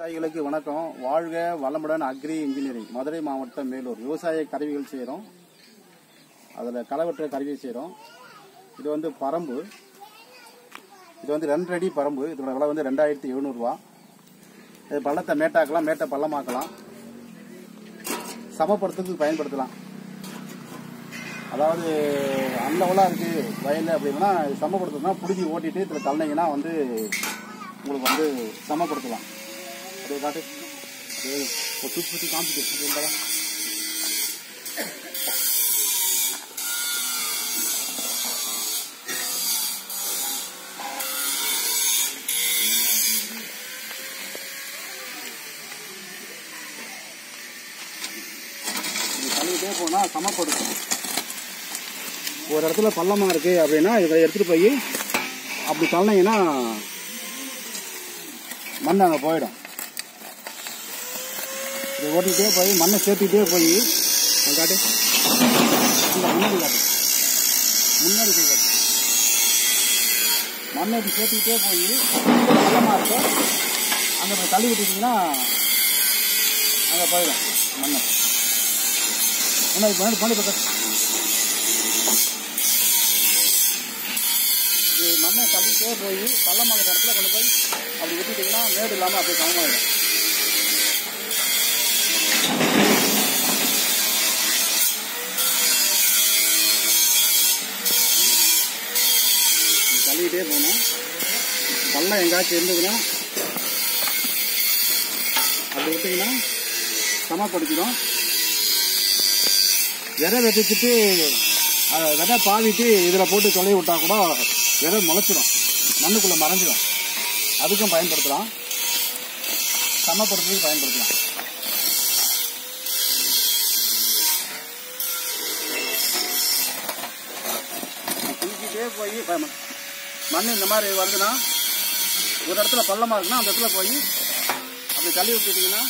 விவசாயிகளுக்கு வணக்கம் வாழ்க வளமுடன் அக்ரி இன்ஜினியரிங் மதுரை மாவட்டம் மேலூர் விவசாய கருவிகள் செய்கிறோம் அதில் களவெட்டுற கருவி செய்கிறோம் இது வந்து பரம்பு இது வந்து ரெண்டு அடி பரம்பு இதோட விலை வந்து ரெண்டாயிரத்தி எழுநூறுவா இது பள்ளத்தை மேட்டாக்கலாம் மேட்டை பள்ளமாக்கலாம் சமப்படுத்துறதுக்கு பயன்படுத்தலாம் அதாவது அந்தவெல்லாம் இருக்கு வயலில் அப்படின்னா இது சமப்படுத்தணும்னா புழுதி ஓட்டிட்டு இதில் தள்ளினீங்கன்னா வந்து உங்களுக்கு வந்து சமப்படுத்தலாம் அப்படியே காட்டு அப்படியே ஒரு சுற்றி சுற்றி காமிச்சிட்டு அப்படின்றா இது தள்ளிக்கிட்டே போனால் சமப்படுத்தும் ஒரு இடத்துல பள்ளமா இருக்கு அப்படின்னா இதை எடுத்துட்டு போய் அப்படி தள்ளினீங்கன்னா மண் அங்கே போயிடும் இதை ஓட்டிகிட்டே போய் மண்ணை சேர்த்துக்கிட்டே போய் அங்க காட்டு இங்க முன்னாடி காட்டு முன்னாடி போய் காட்டு மண்ணை இப்படி சேர்த்துக்கிட்டே போய் பள்ளமாக இருக்கு அங்கே போய் தள்ளி விட்டுட்டீங்கன்னா அங்கே போயிடும் மண்ணை முன்னாடி முன்னாடி முன்னாடி பக்கம் இது மண்ணை தள்ளிட்டே போய் பள்ளமாகிற இடத்துல கொண்டு போய் அப்படி விட்டுட்டீங்கன்னா மேடு இல்லாமல் அப்படியே சமமாயிடும் இது தள்ளிக்கிட்டே போகணும் பள்ளம் எங்காச்சும் இருந்ததுன்னா அப்படி விட்டீங்கன்னா சமப்படுத்திடும் விதை விதைச்சிட்டு அதை விதை பாவிட்டு இதில் போட்டு தொலைவி விட்டா கூட விதை முளைச்சிடும் மண்ணுக்குள்ளே மறைஞ்சிடும் அதுக்கும் பயன்படுத்தலாம் சமப்படுத்துறதுக்கு பயன்படுத்தலாம் குளிக்கிட்டே போய் ப- மண் இந்த மாதிரி வருதுன்னா ஒரு இடத்துல பள்ளமாக இருக்குன்னா அந்த இடத்துல போய் அப்படி தள்ளி விட்டுட்டீங்கன்னா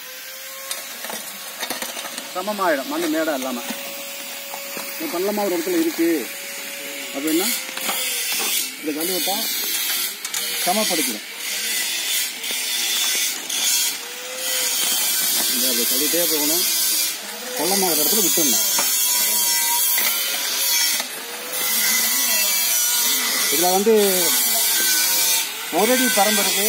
சமமாயிடும் மண் மேடம் இல்லாமல் இப்போ பள்ளமாக ஒரு இடத்துல இருக்கு அப்படின்னா இதை தள்ளி விட்டா சமப்படுத்திடும் இந்த அப்படி தள்ளிட்டே போகணும் பள்ளமாகிற இடத்துல விட்டுடணும் இதில் வந்து ஒரு அடி பரம்பு இருக்கு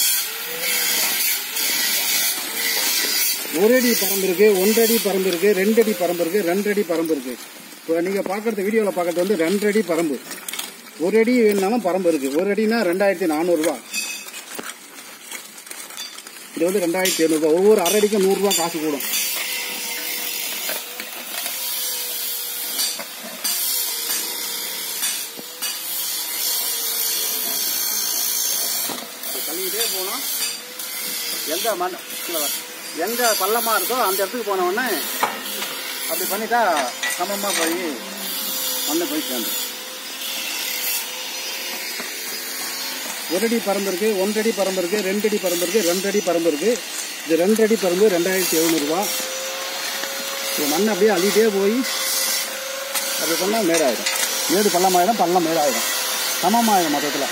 ஒரு அடி பரம்பு இருக்கு ஒன்றரை அடி பரம்பு இருக்கு ரெண்டு அடி பரம்பு இருக்கு ரெண்டு அடி பரம்பு இருக்கு இப்போ நீங்க பாக்குறது வீடியோவில் பார்க்கறது வந்து ரெண்டு அடி பரம்பு ஒரு அடி வேணுனாலும் பரம்பு இருக்கு ஒரு அடினா ரெண்டாயிரத்தி நானூறுரூவா இது வந்து ரெண்டாயிரத்தி எழுநூறுபா ஒவ்வொரு அரை அடிக்கும் நூறுரூவா காசு கூடும் தள்ளிக்கிட்டே போனோம் எங்க மண் கீழே வர. எங்க பள்ளமா இருக்கோ அந்த இடத்துக்கு போன உடனே அப்படி பண்ணிட்டா சமமா போய் மண்ணை போய் சேர்ந்து ஒரு அடி பரம்பு இருக்கு ஒன்றரை அடி பரம்பு இருக்கு ரெண்டு அடி பரம்பு இருக்கு ரெண்டு அடி பரம்பு இருக்கு இது ரெண்டு அடி பரம்பு ரெண்டாயிரத்தி எழுநூறுபா இது மண் அப்படியே அள்ளிட்டே போய் அப்படி பண்ணால் மேடாயிடும் மேடு பள்ளமாயிடும் பள்ளம் மேடாயிடும் சமமாயிடும் மொத்தத்தில்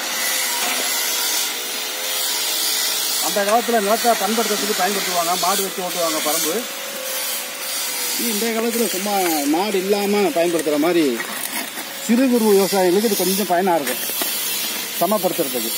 அந்த காலத்தில் நிலத்தை பண்படுத்துறதுக்கு பயன்படுத்துவாங்க மாடு வச்சு ஓட்டுவாங்க பரம்பு இனி இந்த காலத்தில் சும்மா மாடு இல்லாமல் பயன்படுத்துகிற மாதிரி சிறு குறு விவசாயிகளுக்கு இது கொஞ்சம் பயனாக இருக்கும் சமப்படுத்துறதுக்கு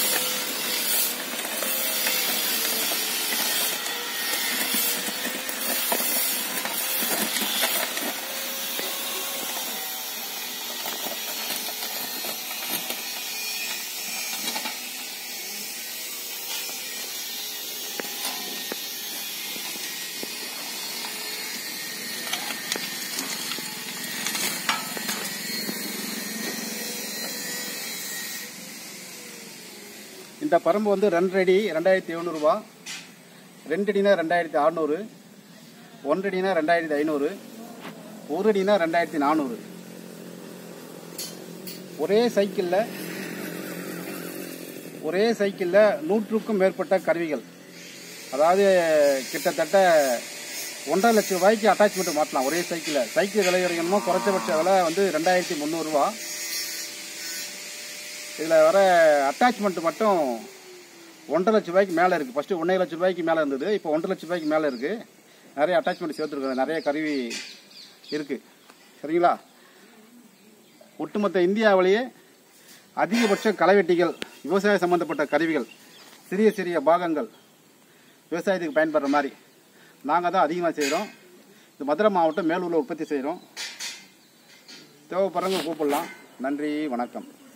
இந்த பரம்பு வந்து ரெண்டு அடி ரெண்டாயிரத்தி எழுநூறுபா ரெண்டு அடினா ரெண்டாயிரத்தி அறநூறு ஒன்றரை அடினா ரெண்டாயிரத்தி ஐநூறு ஒரு அடினா ரெண்டாயிரத்தி நானூறு ஒரே சைக்கிளில் ஒரே சைக்கிளில் நூற்றுக்கும் மேற்பட்ட கருவிகள் அதாவது கிட்டத்தட்ட ஒன்றரை லட்சம் ரூபாய்க்கு அட்டாச்மெண்ட் மாட்டலாம் ஒரே சைக்கிளில் சைக்கிள் விலை வரைக்கணுமோ குறைஞ்சபட்ச விலை வந்து ரெண்டாயிரத்தி முந்நூறுரூவா இதில் வர அட்டாச்மெண்ட் மட்டும் ஒன்றரை லட்ச ரூபாய்க்கு மேலே இருக்குது ஃபஸ்ட்டு ஒன்றரை லட்ச ரூபாய்க்கு மேலே இருந்தது இப்போ ஒன்றரை லட்ச ரூபாய்க்கு மேலே இருக்குது நிறைய அட்டாச்மெண்ட் சேர்த்துருக்குது நிறைய கருவி இருக்குது சரிங்களா ஒட்டுமொத்த இந்தியாவிலேயே அதிகபட்ச களைவெட்டிகள் விவசாய சம்பந்தப்பட்ட கருவிகள் சிறிய சிறிய பாகங்கள் விவசாயத்துக்கு பயன்படுற மாதிரி நாங்கள் தான் அதிகமாக செய்கிறோம் இந்த மதுரை மாவட்டம் மேலூரில் உற்பத்தி செய்கிறோம் தேவைப்படுறவங்க கூப்பிடலாம் நன்றி வணக்கம்